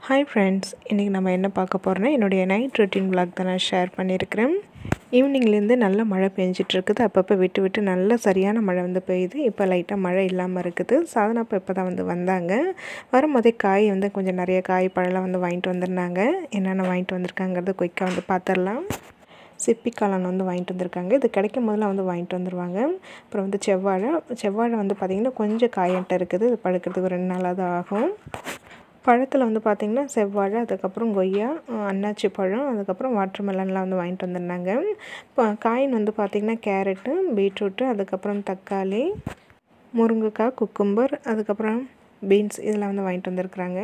hi friends இன்றைக்கி நம்ம என்ன பார்க்க போகிறோன்னா என்னுடைய நைட் ரொட்டீன் vlog தான் நான் ஷேர் பண்ணியிருக்கிறேன் ஈவினிங்லேருந்து நல்ல மழை பெஞ்சிட்டு இருக்குது அப்பப்போ விட்டு விட்டு நல்ல சரியான மழை வந்து பெய்யுது இப்போ லைட்டாக மழை இல்லாமல் இருக்குது சாதனா இப்போ இப்போ தான் வந்து வந்தாங்க வரும்போதே காய் வந்து கொஞ்சம் நிறைய காய் பழம்லாம் வந்து வாங்கிட்டு வந்திருந்தாங்க என்னென்ன வாங்கிட்டு வந்திருக்காங்கிறது குயிக்காக வந்து பார்த்துடலாம் சிப்பி காளான் வந்து வாங்கிட்டு வந்திருக்காங்க இது கிடைக்கும் போதெல்லாம் வந்து வாங்கிட்டு வந்துடுவாங்க அப்புறம் வந்து செவ்வாழை செவ்வாழை வந்து பார்த்திங்கன்னா கொஞ்சம் காயன்ட்ட இருக்குது இது பழுக்கிறதுக்கு ஒரு ரெண்டு நாளாக தான் ஆகும் பழத்தில் வந்து பார்த்திங்கன்னா செவ்வாழை அதுக்கப்புறம் கொய்யா அஹ் அன்னாச்சி பழம் அதுக்கப்புறம் வாட்டர் மெலன்லாம் வந்து வாங்கிட்டு வந்திருந்தாங்க இப்போ காயின் வந்து பார்த்திங்கன்னா கேரட்டு பீட்ரூட்டு அதுக்கப்புறம் தக்காளி முருங்கைக்காய் குக்கும்பர் அதுக்கப்புறம் பீன்ஸ் இதெல்லாம் வந்து வாங்கிட்டு வந்திருக்கிறாங்க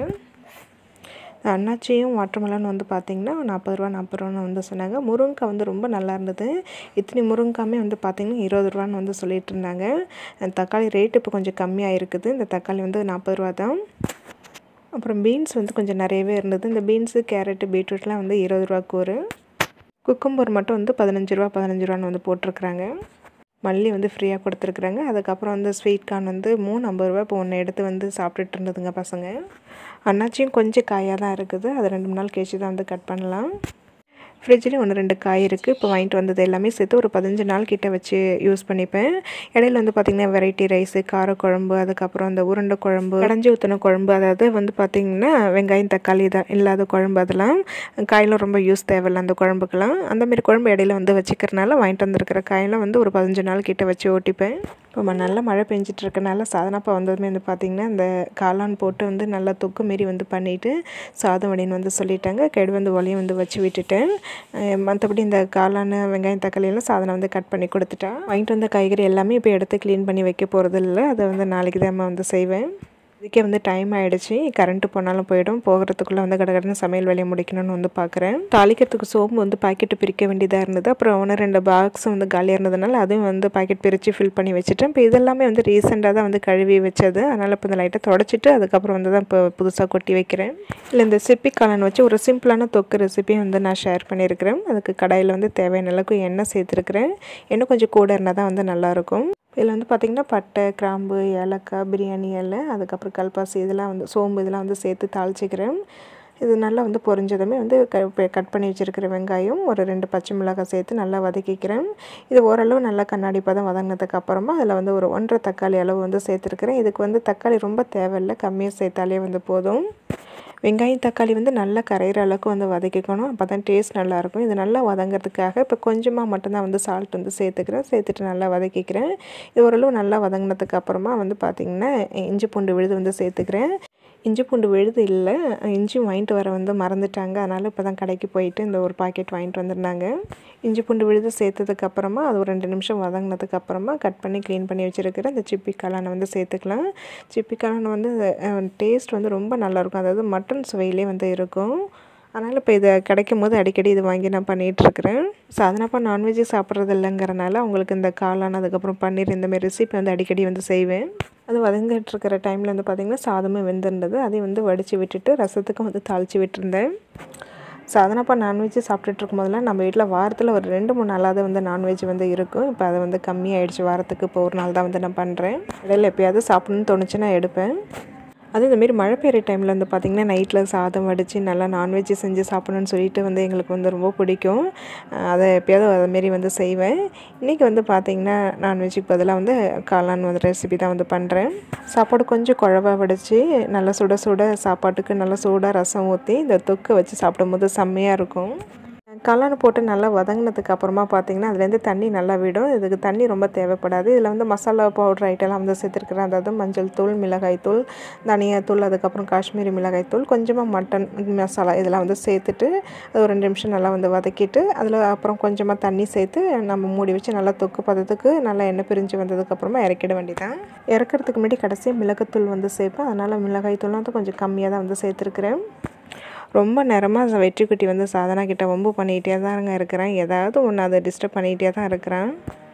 அண்ணாச்சியும் வாட்டர்மெலன் வந்து பார்த்திங்கன்னா நாற்பது ரூபா நாற்பது ரூபான்னு வந்து சொன்னாங்க முருங்கைக்காய் வந்து ரொம்ப நல்லா இருந்தது இத்தனை முருங்கைக்காமே வந்து பார்த்திங்கன்னா இருபது ரூபான்னு வந்து சொல்லிட்டு இருந்தாங்க தக்காளி ரேட் இப்போ கொஞ்சம் கம்மியாக இருக்குது இந்த தக்காளி வந்து நாற்பது ரூபா தான் அப்புறம் பீன்ஸ் வந்து கொஞ்சம் நிறையவே இருந்தது இந்த பீன்ஸு கேரட்டு பீட்ரூட்லாம் வந்து இருபது ரூபாக்கு ஒரு குக்கும்பர் மட்டும் வந்து பதினஞ்சு ரூபா பதினஞ்சு ரூபான்னு வந்து போட்டிருக்கிறாங்க மல்லி வந்து ஃப்ரீயாக கொடுத்துருக்குறாங்க அதுக்கப்புறம் வந்து ஸ்வீட் கார்ன் வந்து மூணு ஐம்பது ரூபா இப்போ ஒன்று எடுத்து வந்து சாப்பிட்டுட்டு இருந்ததுங்க பசங்க அண்ணாச்சியும் கொஞ்சம் காயாக தான் இருக்குது அது ரெண்டு மூணு நாள் கழிச்சு தான் வந்து கட் பண்ணலாம் ஃப்ரிட்ஜ்லேயும் ஒன்று ரெண்டு காய் இருக்குது இப்போ வாங்கிட்டு வந்தது எல்லாமே சேர்த்து ஒரு பதினஞ்சு நாள் கிட்ட வச்சு யூஸ் பண்ணிப்பேன் இடையில வந்து பார்த்திங்கன்னா வெரைட்டி ரைஸு காரக்குழம்பு அதுக்கப்புறம் அந்த உருண்டை குழம்பு கடைஞ்சி ஊற்றின குழம்பு அதாவது வந்து பார்த்திங்கன்னா வெங்காயம் தக்காளி தான் இல்லாத குழம்பு அதெல்லாம் காயெல்லாம் ரொம்ப யூஸ் தேவையில்ல அந்த குழம்புக்கெல்லாம் அந்தமாரி குழம்பு இடையில வந்து வச்சுக்கிறனால வாங்கிட்டு வந்திருக்கிற காயெல்லாம் வந்து ஒரு பதினஞ்சு நாள் கிட்ட வச்சு ஓட்டிப்பேன் இப்போ நல்லா மழை பெஞ்சிட்டு இருக்கனால சாதனாப்பா வந்ததுமே வந்து பார்த்திங்கன்னா இந்த காளான் போட்டு வந்து நல்லா தொக்கு மாரி வந்து பண்ணிவிட்டு சாதம் வடின்னு வந்து சொல்லிட்டாங்க கெடு வந்து ஒலையும் வந்து வச்சு விட்டுட்டேன் மற்றபடி இந்த காளான் வெங்காயம் தக்காளி எல்லாம் சாதனை வந்து கட் பண்ணி கொடுத்துட்டா வாங்கிட்டு வந்த காய்கறி எல்லாமே இப்போ எடுத்து க்ளீன் பண்ணி வைக்க போகிறது இல்லை அதை வந்து நாளைக்கு தான் வந்து செய்வேன் இதுக்கே வந்து டைம் ஆகிடுச்சு கரண்ட்டு போனாலும் போயிடும் போகிறதுக்குள்ளே வந்து கடகடன்னு சமையல் வேலையை முடிக்கணும்னு வந்து பார்க்குறேன் தாளிக்கிறதுக்கு சோம்பு வந்து பாக்கெட்டு பிரிக்க வேண்டியதாக இருந்தது அப்புறம் ஒன்று ரெண்டு பாக்ஸ் வந்து காலியாக இருந்ததுனால அதுவும் வந்து பாக்கெட் பிரித்து ஃபில் பண்ணி வச்சுட்டேன் இப்போ இதெல்லாமே வந்து ரீசெண்டாக தான் வந்து கழுவி வச்சது அதனால் இப்போ இந்த லைட்டாக தொடச்சிட்டு அதுக்கப்புறம் வந்து தான் இப்போ புதுசாக கொட்டி வைக்கிறேன் இல்லை இந்த சிப்பி காளான் வச்சு ஒரு சிம்பிளான தொக்கு ரெசிபியும் வந்து நான் ஷேர் பண்ணியிருக்கிறேன் அதுக்கு கடாயில் வந்து தேவையான அளவுக்கு எண்ணெய் சேர்த்துருக்குறேன் எண்ணெய் கொஞ்சம் கூட இருந்தால் தான் வந்து நல்லாயிருக்கும் இதில் வந்து பார்த்திங்கன்னா பட்டை கிராம்பு ஏலக்காய் பிரியாணி இலை அதுக்கப்புறம் கல்பாசி இதெல்லாம் வந்து சோம்பு இதெல்லாம் வந்து சேர்த்து தாளிச்சிக்கிறேன் இது நல்லா வந்து பொரிஞ்சதுமே வந்து க கட் பண்ணி வச்சுருக்கிற வெங்காயம் ஒரு ரெண்டு பச்சை மிளகாய் சேர்த்து நல்லா வதக்கிக்கிறேன் இது ஓரளவு நல்லா கண்ணாடி பதம் வதங்கினதுக்கு அப்புறமா அதில் வந்து ஒரு ஒன்றரை தக்காளி அளவு வந்து சேர்த்துருக்குறேன் இதுக்கு வந்து தக்காளி ரொம்ப தேவையில்லை கம்மியாக சேர்த்தாலே வந்து போதும் வெங்காயம் தக்காளி வந்து நல்லா கரையிற அளவுக்கு வந்து வதக்கிக்கணும் அப்போ தான் டேஸ்ட் நல்லாயிருக்கும் இது நல்லா வதங்கிறதுக்காக இப்போ கொஞ்சமாக மட்டும்தான் வந்து சால்ட் வந்து சேர்த்துக்கிறேன் சேர்த்துட்டு நல்லா வதக்கிக்கிறேன் இது ஓரளவு நல்லா வதங்கினதுக்கு அப்புறமா வந்து பார்த்திங்கன்னா இஞ்சி பூண்டு விழுது வந்து சேர்த்துக்கிறேன் இஞ்சி பூண்டு விழுது இல்லை இஞ்சி வாங்கிட்டு வர வந்து மறந்துட்டாங்க அதனால் இப்போ தான் கடைக்கு போயிட்டு இந்த ஒரு பாக்கெட் வாங்கிட்டு வந்திருந்தாங்க இஞ்சி பூண்டு விழுது சேர்த்ததுக்கு அப்புறமா அது ஒரு ரெண்டு நிமிஷம் வதங்கினதுக்கு அப்புறமா கட் பண்ணி க்ளீன் பண்ணி வச்சுருக்கிற இந்த சிப்பி காளானை வந்து சேர்த்துக்கலாம் சிப்பி காளான் வந்து டேஸ்ட் வந்து ரொம்ப நல்லாயிருக்கும் அதாவது மட்டன் சுவையிலே வந்து இருக்கும் அதனால் இப்போ இதை கிடைக்கும் போது அடிக்கடி இது வாங்கி நான் பண்ணிகிட்ருக்கிறேன் சாதனாப்பா நான்வெஜ் சாப்பிட்றது இல்லைங்கிறனால அவங்களுக்கு இந்த காளான் அதுக்கப்புறம் பன்னீர் இந்தமாரி ரெசிபி வந்து அடிக்கடி வந்து செய்வேன் அது வதங்கிட்டு இருக்கிற டைமில் வந்து பார்த்திங்கன்னா சாதமும் வெந்திருந்தது அதையும் வந்து வடித்து விட்டுட்டு ரசத்துக்கும் வந்து தாளித்து விட்டுருந்தேன் சாதனாப்பா நான்வெஜ் சாப்பிட்டுட்டு இருக்கும்போதெல்லாம் நம்ம வீட்டில் வாரத்தில் ஒரு ரெண்டு மூணு நாளாவது வந்து நான்வெஜ் வந்து இருக்கும் இப்போ அது வந்து கம்மியாயிடுச்சு வாரத்துக்கு இப்போ ஒரு நாள் தான் வந்து நான் பண்ணுறேன் இடையில எப்பயாவது சாப்பிடணும்னு தோணுச்சு நான் எடுப்பேன் அது இந்தமாரி மழை பெய்கிற டைமில் வந்து பார்த்திங்கன்னா நைட்டில் சாதம் வடித்து நல்லா நான்வெஜ் செஞ்சு சாப்பிடணும்னு சொல்லிட்டு வந்து எங்களுக்கு வந்து ரொம்ப பிடிக்கும் அதை எப்போயாவது அதுமாரி வந்து செய்வேன் இன்றைக்கி வந்து பார்த்திங்கன்னா நான்வெஜ்ஜுக்கு பதிலாக வந்து காளான் வந்து ரெசிபி தான் வந்து பண்ணுறேன் சாப்பாடு கொஞ்சம் குழவா வடித்து நல்லா சுட சுட சாப்பாட்டுக்கு நல்லா சூடாக ரசம் ஊற்றி இந்த தொக்கை வச்சு சாப்பிடும்போது செம்மையாக இருக்கும் காளான் போட்டு நல்லா வதங்கினதுக்கு அப்புறமா பார்த்திங்கன்னா அதுலேருந்து தண்ணி நல்லா விடும் இதுக்கு தண்ணி ரொம்ப தேவைப்படாது இதில் வந்து மசாலா பவுடர் ஐட்டம்லாம் வந்து சேர்த்துருக்குறேன் அதாவது மஞ்சள் தூள் மிளகாய் தூள் தனியாத்தூள் அதுக்கப்புறம் காஷ்மீரி மிளகாய் தூள் கொஞ்சமாக மட்டன் மசாலா இதெல்லாம் வந்து சேர்த்துட்டு அது ஒரு ரெண்டு நிமிஷம் நல்லா வந்து வதக்கிட்டு அதில் அப்புறம் கொஞ்சமாக தண்ணி சேர்த்து நம்ம மூடி வச்சு நல்லா தொக்கு பதத்துக்கு நல்லா எண்ணெய் பிரிஞ்சு வந்ததுக்கப்புறமா இறக்கிட வேண்டியதான் இறக்கிறதுக்கு முன்னாடி கடைசியாக மிளகுத்தூள் வந்து சேர்ப்பேன் அதனால் மிளகாய் தூள் வந்து கொஞ்சம் கம்மியாக தான் வந்து சேர்த்துருக்குறேன் ரொம்ப நேரமாக வெற்றி குட்டி வந்து சாதனா கிட்ட வம்பு பண்ணிகிட்டே தாங்க இருக்கிறேன் ஏதாவது ஒன்று அதை டிஸ்டர்ப் பண்ணிகிட்டே தான் இருக்கிறேன்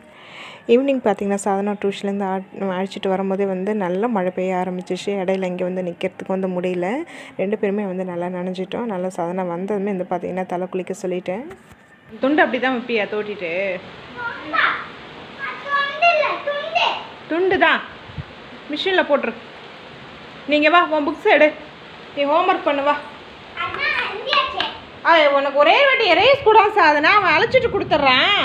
ஈவினிங் பார்த்திங்கன்னா சாதனா டியூஷன்லேருந்து ஆ அழைச்சிட்டு வரும்போதே வந்து நல்லா மழை பெய்ய ஆரம்பிச்சிச்சு இடையில இங்கே வந்து நிற்கிறதுக்கு வந்து முடியல ரெண்டு பேருமே வந்து நல்லா நனைஞ்சிட்டோம் நல்லா சாதனா வந்ததுமே வந்து பார்த்திங்கன்னா தலை குளிக்க சொல்லிட்டேன் துண்டு அப்படி தான் வைப்பியா தோட்டிட்டு துண்டு தான் மிஷினில் போட்டுரு நீங்கள் வா உன் புக்ஸ் எடு நீ ஹோம்ஒர்க் பண்ணு வா ஆ உனக்கு ஒரே வாட்டி எரேஸ் கூட சாதனா அவன் அழைச்சிட்டு கொடுத்துட்றான்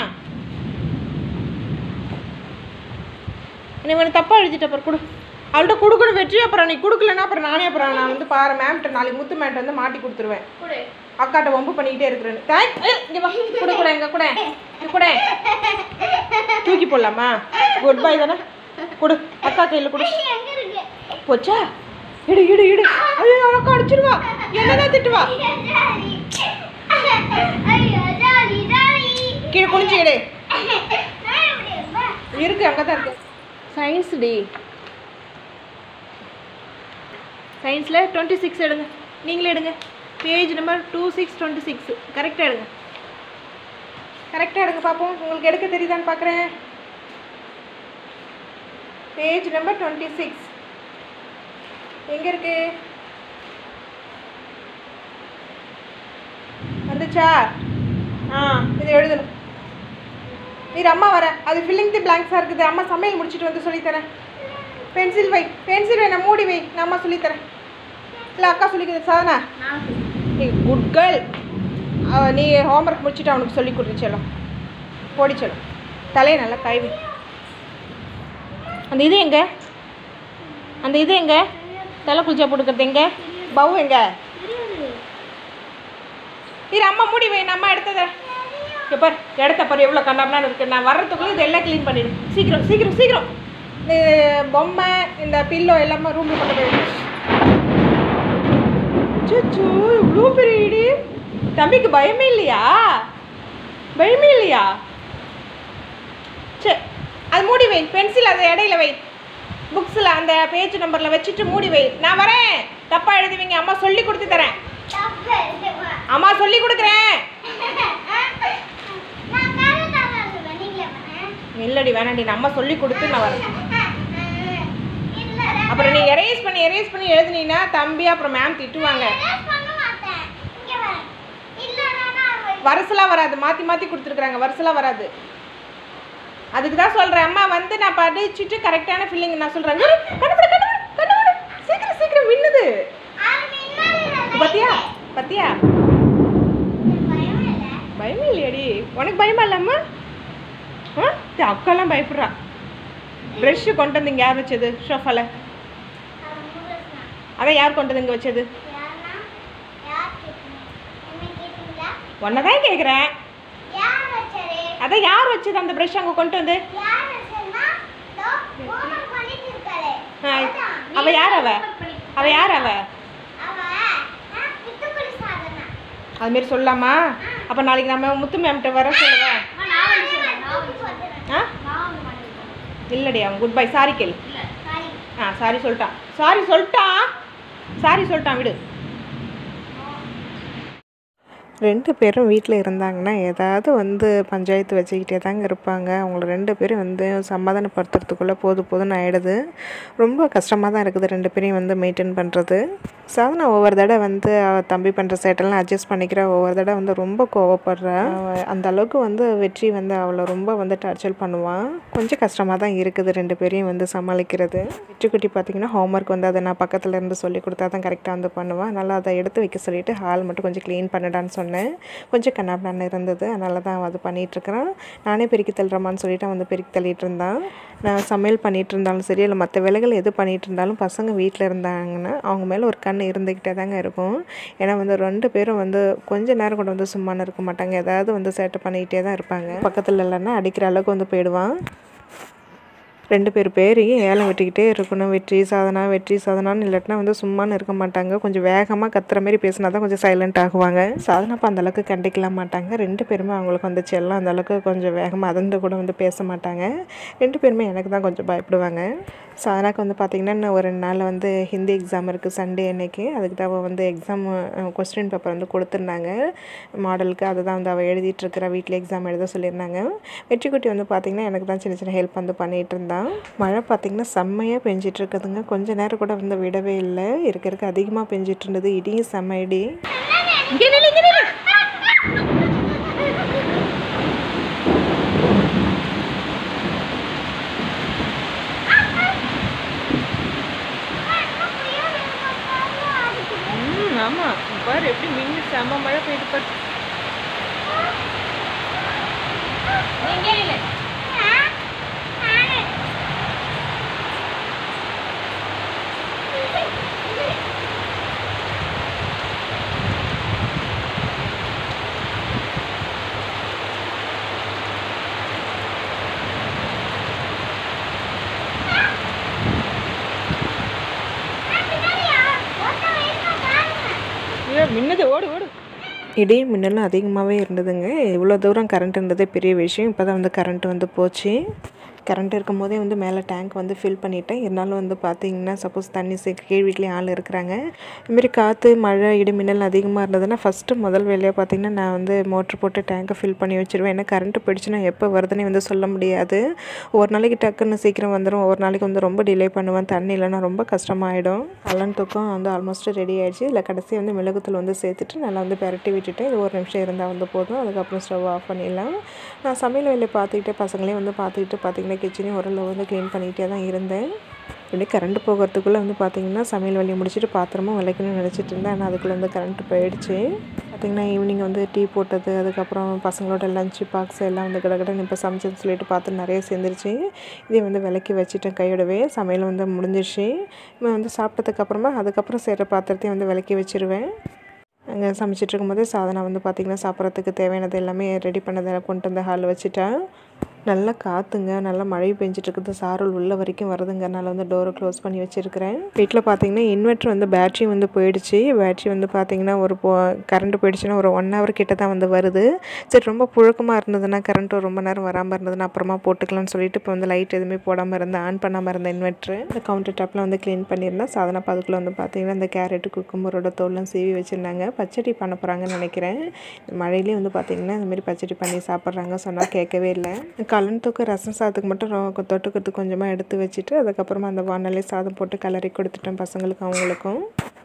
நீ உனக்கு தப்பாக எழுதிட்ட அப்புறம் கொடு அவள்கிட்ட கொடுக்கணும் வெற்றி அப்புறம் நீ கொடுக்கலன்னா அப்புறம் நானே அப்புறம் நான் வந்து பாரு மேம்கிட்ட நாளைக்கு முத்து மேம்கிட்ட வந்து மாட்டி கொடுத்துருவேன் அக்காட்ட வம்பு பண்ணிக்கிட்டே இருக்கிறேன்னு தேங்க் இங்கே வா கூட கூட எங்க கூட இங்க கூட தூக்கி போடலாமா குட் பை தானே கொடு அக்கா கையில் கொடு போச்சா இடு இடு இடு ஐயோ அக்கா அடிச்சிருவா என்னதான் திட்டுவா கீழே குனிச்சு இடு இருக்கு அங்கே தான் இருக்கு சயின்ஸ் டி சயின்ஸில் டுவெண்ட்டி சிக்ஸ் எடுங்க நீங்களே எடுங்க page number two six twenty six கரெக்டாக எடுங்க கரெக்டாக எடுங்க பார்ப்போம் உங்களுக்கு எடுக்க தெரியுதான்னு பார்க்குறேன் பேஜ் நம்பர் டுவெண்ட்டி சிக்ஸ் எங்கே இருக்கு வந்துச்சா ஆ இது எழுதணும் நீர் அம்மா வர அது ஃபில்லிங் தி பிளாங்க்ஸாக இருக்குது அம்மா சமையல் முடிச்சுட்டு வந்து சொல்லித்தரேன் பென்சில் வை பென்சில் வை நான் மூடி வை நான் அம்மா சொல்லித்தரேன் இல்லை அக்கா சொல்லிக்கிறது சாதனா நீ குட் கேர்ள் நீ ஹோம்ஒர்க் முடிச்சுட்டு அவனுக்கு சொல்லி கொடுத்துச்சலும் போடிச்சலும் தலையை நல்லா கைவி அந்த இது எங்க அந்த இது எங்க தலை குளிச்சா போட்டுக்கிறது எங்க பவு எங்க இரு அம்மா மூடி வை நான் அம்மா எடுத்தத இங்க பார் இடத்த பாரு எவ்வளோ கண்ணாமலாம் இருக்கு நான் வர்றதுக்குள்ளே இதெல்லாம் க்ளீன் பண்ணிடு சீக்கிரம் சீக்கிரம் சீக்கிரம் இந்த பொம்மை இந்த பில்லோ எல்லாமே ரூமில் கொண்டு போயிடு அச்சோ இவ்வளோ பெரிய இடி தம்பிக்கு பயமே இல்லையா பயமே இல்லையா சரி அது மூடி வை பென்சில் அது இடையில வை புக்ஸில் அந்த பேஜ் நம்பரில் வச்சுட்டு மூடி வை நான் வரேன் தப்பாக எழுதுவீங்க அம்மா சொல்லி கொடுத்து தரேன் அம்மா சொல்லி கொடுக்குறேன் இல்லடி வேணாண்டி நான் அம்மா சொல்லி கொடுத்து நான் வரேன் அப்புறம் நீ எரேஸ் பண்ணி எரேஸ் பண்ணி எழுதுனீங்கன்னா தம்பி அப்புறம் மேம் திட்டுவாங்க வருசலாக வராது மாற்றி மாற்றி கொடுத்துருக்குறாங்க வருசலாக வராது அதுக்கு தான் சொல்கிறேன் அம்மா வந்து நான் படிச்சுட்டு கரெக்டான ஃபில்லிங் நான் சொல்கிறேன் கண்டுபிடி கண்டுபிடி கண்டுபிடி சீக்கிரம் சீக்கிரம் மின்னுது பத்தியா பத்தியா பயமே இல்லையாடி உனக்கு பயமா இல்லம்மா ஆ இந்த அக்காலாம் பயப்படுறா ப்ரெஷ்ஷு கொண்டு வந்து இங்கே யார் வச்சது ஷோஃபால அதான் யார் கொண்டு வந்து இங்கே வச்சது உன்னை தான் கேட்குறேன் அதான் யார் வச்சது அந்த ப்ரஷ் அங்கே கொண்டு வந்து ஆ, அவ யார் அவ அவ யார் அவ அது மாரி சொல்லலாமா அப்போ நாளைக்கு நம்ம முத்து மேம்கிட்ட வர சொல்லுவேன் ஆ இல்லடி அவன் குட் பை சாரி கேள் ஆ சாரி சொல்லிட்டான் சாரி சொல்லிட்டான் சாரி சொல்லிட்டான் விடு ரெண்டு பேரும் வீட்டில் இருந்தாங்கன்னா ஏதாவது வந்து பஞ்சாயத்து வச்சுக்கிட்டே தாங்க இருப்பாங்க அவங்கள ரெண்டு பேரும் வந்து சமாதானப்படுத்துறதுக்குள்ளே போது போதுன்னு ஆகிடுது ரொம்ப கஷ்டமாக தான் இருக்குது ரெண்டு பேரையும் வந்து மெயின்டைன் பண்ணுறது சாதனா ஒவ்வொரு தடவை வந்து அவ தம்பி பண்ணுற சேட்டெல்லாம் அட்ஜஸ்ட் பண்ணிக்கிறா ஒவ்வொரு தடவை வந்து ரொம்ப கோவப்படுறா அவ அந்த அளவுக்கு வந்து வெற்றி வந்து அவளை ரொம்ப வந்து டார்ச்சர் பண்ணுவான் கொஞ்சம் கஷ்டமாக தான் இருக்குது ரெண்டு பேரையும் வந்து சமாளிக்கிறது வெற்றிக்குட்டி பார்த்தீங்கன்னா ஹோம்ஒர்க் வந்து அதை நான் பக்கத்தில் இருந்து சொல்லி கொடுத்தா தான் கரெக்டாக வந்து பண்ணுவான் அதனால் அதை எடுத்து வைக்க சொல்லிட்டு ஹால் மட்டும் கொஞ்சம் க்ளீன் பண்ணிடான்னு சொன்னேன் கொஞ்சம் கண்ணாபின்னு இருந்தது அதனால தான் அவன் அது பண்ணிகிட்ருக்கிறான் நானே பெருக்கி தள்ளுறமான்னு சொல்லிட்டு அவன் வந்து பெருக்கி தள்ளிட்டு இருந்தான் நான் சமையல் பண்ணிகிட்டு இருந்தாலும் சரி இல்லை மற்ற வேலைகள் எது பண்ணிகிட்டு இருந்தாலும் பசங்க வீட்டில் இருந்தாங்கன்னா அவங்க மேலே ஒரு கண் இருந்துக்கிட்டே தாங்க இருக்கும் ஏன்னா வந்து ரெண்டு பேரும் வந்து கொஞ்ச நேரம் கூட வந்து சும்மானு இருக்க மாட்டாங்க ஏதாவது வந்து சேட்டை பண்ணிக்கிட்டே தான் இருப்பாங்க பக்கத்தில் இல்லைன்னா அடிக்கிற அளவுக்கு வந்து போயிடுவான் ரெண்டு பேர் பேரையும் ஏலம் வெட்டிக்கிட்டே இருக்கணும் வெற்றி சாதனா வெற்றி சாதனான்னு இல்லாட்டினா வந்து சும்மான்னு இருக்க மாட்டாங்க கொஞ்சம் வேகமாக கத்துற மாதிரி பேசினா தான் கொஞ்சம் சைலண்ட் ஆகுவாங்க சாதனாப்பா அந்த அளவுக்கு கண்டிக்கலாம் மாட்டாங்க ரெண்டு பேருமே அவங்களுக்கு வந்து செல்லம் அந்த அளவுக்கு கொஞ்சம் வேகமாக அதந்து கூட வந்து பேச மாட்டாங்க ரெண்டு பேருமே எனக்கு தான் கொஞ்சம் பயப்படுவாங்க சாதனாக்கு வந்து பார்த்திங்கன்னா இன்னும் ஒரு ரெண்டு நாளில் வந்து ஹிந்தி எக்ஸாம் இருக்குது சண்டே அன்னைக்கு அதுக்கு தான் அவள் வந்து எக்ஸாம் கொஸ்டின் பேப்பர் வந்து கொடுத்துருந்தாங்க மாடலுக்கு அதை தான் வந்து அவள் எழுதிட்டுருக்கிறா வீட்டில் எக்ஸாம் எழுத சொல்லியிருந்தாங்க வெற்றிக்குட்டி வந்து பார்த்திங்கன்னா எனக்கு தான் சின்ன சின்ன ஹெல்ப் வந்து பண்ணிகிட்டு இருந்தான் மழை பார்த்திங்கன்னா செம்மையாக பெஞ்சிட்டு இருக்குதுங்க கொஞ்ச நேரம் கூட வந்து விடவே இல்லை இருக்க இருக்க அதிகமாக பெஞ்சிட்டு இருந்தது இடியும் செம்ம இடி இங்கே நில்லு இங்கே நில்லு ம் ஆமா பாரு எப்படி மின்னு செம்ம மழை பெய்யுது பாரு நீங்க இல்ல ஐயோ, மின்னுது ஓடு ஓடு இடி மின்னலும் அதிகமாகவே இருந்ததுங்க இவ்வளோ தூரம் கரண்ட் இருந்ததே பெரிய விஷயம் இப்போ தான் வந்து கரண்ட் வந்து போச்சு கரண்ட் இருக்கும் போதே வந்து மேலே டேங்க் வந்து ஃபில் பண்ணிட்டேன் இருந்தாலும் வந்து பார்த்தீங்கன்னா சப்போஸ் தண்ணி சே கீழ் வீட்லேயும் ஆள் இருக்கிறாங்க இதுமாரி காற்று மழை இடி மின்னல் அதிகமாக இருந்ததுன்னா ஃபஸ்ட்டு முதல் வேலையாக பார்த்தீங்கன்னா நான் வந்து மோட்ரு போட்டு டேங்கை ஃபில் பண்ணி வச்சிருவேன் ஏன்னா கரண்ட் போயிடுச்சுன்னா எப்போ வருதுன்னே வந்து சொல்ல முடியாது ஒரு நாளைக்கு டக்குன்னு சீக்கிரம் வந்துடும் ஒரு நாளைக்கு வந்து ரொம்ப டிலே பண்ணுவேன் தண்ணி இல்லைன்னா ரொம்ப கஷ்டமாயிடும் கல்லன் தூக்கம் வந்து ஆல்மோஸ்ட் ரெடி ஆயிடுச்சு இல்லை கடைசி வந்து மிளகுத்தூள் வந்து சேர்த்துட்டு நல்லா வந்து பெரட்டி விட்டுட்டு இது ஒரு நிமிஷம் இருந்தால் வந்து போதும் அதுக்கப்புறம் ஸ்டவ் ஆஃப் பண்ணிடலாம் நான் சமையல் வேலையை பார்த்துக்கிட்டே பசங்களையும் வந்து பார்த்துக்கிட்டு பார்த்தீங்கன்னா கிச்சனையும் ஓரளவு வந்து க்ளீன் பண்ணிகிட்டே தான் இருந்தேன் இப்படி கரண்ட் போகிறதுக்குள்ளே வந்து பார்த்தீங்கன்னா சமையல் வேலையை முடிச்சுட்டு பாத்திரமும் விளக்கணும்னு நினச்சிட்டு இருந்தேன் ஆனால் அதுக்குள்ளே வந்து கரண்ட் போயிடுச்சு பார்த்திங்கன்னா ஈவினிங் வந்து டீ போட்டது அதுக்கப்புறம் பசங்களோட லஞ்ச் பாக்ஸ் எல்லாம் வந்து கடகடன்னு இப்போ சமைச்சது சொல்லிட்டு பார்த்து நிறைய சேர்ந்துருச்சு இதே வந்து விளக்கி வச்சுட்டேன் கையோடவே சமையல் வந்து முடிஞ்சிருச்சு இவன் வந்து சாப்பிட்டதுக்கப்புறமா அதுக்கப்புறம் செய்கிற பாத்திரத்தையும் வந்து விளக்கி வச்சிருவேன் அங்கே சமைச்சிட்டு இருக்கும்போது சாதனை வந்து பார்த்திங்கன்னா சாப்பிட்றதுக்கு தேவையானது எல்லாமே ரெடி பண்ணதை கொண்டு வந்து ஹாலில் வச்சுட்டேன் நல்லா காற்றுங்க நல்லா மழை பெஞ்சிட்டு இருக்குது சாரல் உள்ள வரைக்கும் வருதுங்கனால வந்து டோரை க்ளோஸ் பண்ணி வச்சுருக்கிறேன் வீட்டில் பார்த்தீங்கன்னா இன்வெர்ட்ரு வந்து பேட்ரி வந்து போயிடுச்சு பேட்ரி வந்து பார்த்தீங்கன்னா ஒரு போ கரண்ட் போயிடுச்சுன்னா ஒரு ஒன் ஹவர் கிட்ட தான் வந்து வருது சரி ரொம்ப புழக்கமாக இருந்ததுன்னா கரண்ட்டு ரொம்ப நேரம் வராமல் இருந்ததுன்னா அப்புறமா போட்டுக்கலாம்னு சொல்லிட்டு இப்போ வந்து லைட் எதுவுமே போடாமல் இருந்தேன் ஆன் பண்ணாமல் இருந்த இன்வெர்ட்ரு இந்த கவுண்டர் டாப்பில் வந்து க்ளீன் பண்ணியிருந்தேன் சாதனை அதுக்குள்ளே வந்து பார்த்தீங்கன்னா இந்த கேரட்டு குக்கும்பரோட தோல்லாம் சீவி வச்சுருந்தாங்க பச்சடி பண்ண போகிறாங்கன்னு நினைக்கிறேன் மழையிலே வந்து பார்த்தீங்கன்னா இந்த மாதிரி பச்சடி பண்ணி சாப்பிட்றாங்க சொன்னால் கேட்கவே இல்லை கலன் தூக்க ரசம் சாதத்துக்கு மட்டும் ரொ- தொட்டுக்கிறதுக்கு கொஞ்சமாக எடுத்து வச்சுட்டு அதுக்கப்புறமா அந்த வானலே சாதம் போட்டு கிளறி கொடுத்துட்டேன் பசங்களுக்கு அவங்களுக்கும்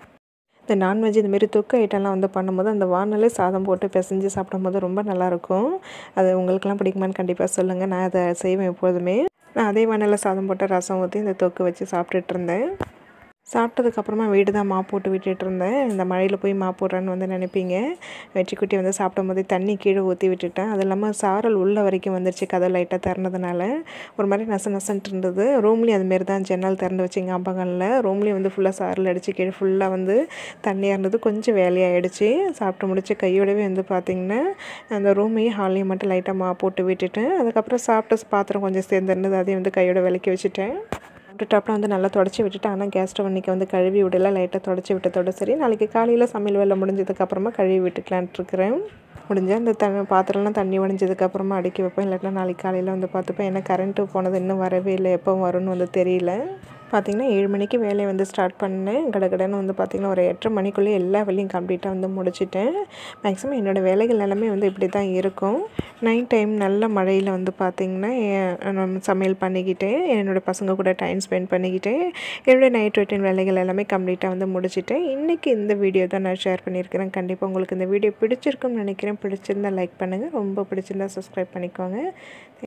இந்த நான்வெஜ் இதுமாரி தொக்கு ஐட்டம்லாம் வந்து பண்ணும்போது அந்த வானலே சாதம் போட்டு பிசைஞ்சு சாப்பிடும்போது ரொம்ப நல்லாயிருக்கும் அது உங்களுக்கெல்லாம் பிடிக்குமான்னு கண்டிப்பாக சொல்லுங்கள் நான் அதை செய்வேன் எப்போதுமே நான் அதே வானலில் சாதம் போட்டு ரசம் ஊற்றி இந்த தொக்கு வச்சு சாப்பிட்டுட்டு இருந்தேன் சாப்பிட்டதுக்கப்புறமா வீடு தான் மாப் போட்டு விட்டுட்டு இருந்தேன் இந்த மழையில் போய் மாப் போடுறேன்னு வந்து நினைப்பீங்க வெற்றிக்குட்டி வந்து சாப்பிடும் போதே தண்ணி கீழே ஊற்றி விட்டுட்டேன் அது இல்லாமல் சாரல் உள்ள வரைக்கும் வந்துருச்சு கதை லைட்டாக திறந்ததுனால ஒரு மாதிரி நச நசன்ட்டு இருந்தது ரூம்லேயும் அதுமாரி தான் ஜன்னல் திறந்து வச்சு ஞாபகம்ல ரூம்லேயும் வந்து ஃபுல்லாக சாரல் அடித்து கீழே ஃபுல்லாக வந்து தண்ணியாக இருந்தது கொஞ்சம் வேலையாகிடுச்சு சாப்பிட்டு முடிச்சு கையோடவே வந்து பார்த்திங்கன்னா அந்த ரூமையும் ஹாலையும் மட்டும் லைட்டாக மா போட்டு விட்டுட்டேன் அதுக்கப்புறம் சாப்பிட்ட பாத்திரம் கொஞ்சம் சேர்ந்துருந்தது அதையும் வந்து கையோட விளக்கி வச்சுட்டேன் சாப்பிட்டு டாப்பில் வந்து நல்லா தொடச்சி விட்டுட்டேன் ஆனால் கேஸ் ஸ்டவ் அன்றைக்கி வந்து கழுவி விடல லைட்டாக தொடச்சி விட்டதோட சரி நாளைக்கு காலையில் சமையல் வேலை முடிஞ்சதுக்கப்புறமா கழுவி விட்டுக்கலான்ட்டு இருக்கிறேன் முடிஞ்சால் அந்த த பாத்திரம்லாம் தண்ணி உடஞ்சதுக்கப்புறமா அடுக்கி வைப்பேன் இல்லாட்டினா நாளைக்கு காலையில் வந்து பார்த்துப்பேன் ஏன்னா கரண்ட்டு போனது இன்னும் வரவே இல்லை எப்போ வரும்னு வந்து தெரியல பார்த்திங்கன்னா ஏழு மணிக்கு வேலையை வந்து ஸ்டார்ட் பண்ணேன் கடகடன்னு வந்து பார்த்திங்கன்னா ஒரு எட்டரை மணிக்குள்ளே எல்லா வேலையும் கம்ப்ளீட்டாக வந்து முடிச்சிட்டேன் மேக்ஸிமம் என்னோடய வேலைகள் எல்லாமே வந்து இப்படி தான் இருக்கும் நைட் டைம் நல்ல மழையில் வந்து பார்த்திங்கன்னா என் நான் சமையல் பண்ணிக்கிட்டு என்னோடய பசங்க கூட டைம் ஸ்பெண்ட் பண்ணிக்கிட்டு என்னோடய நைட் ரொட்டீன் வேலைகள் எல்லாமே கம்ப்ளீட்டாக வந்து முடிச்சிட்டேன் இன்றைக்கி இந்த வீடியோ தான் நான் ஷேர் பண்ணியிருக்கிறேன் கண்டிப்பாக உங்களுக்கு இந்த வீடியோ பிடிச்சிருக்கும்னு நினைக்கிறேன் பிடிச்சிருந்தா லைக் பண்ணுங்கள் ரொம்ப பிடிச்சிருந்தா சப்ஸ்கிரைப் பண்ணிக்கோங்க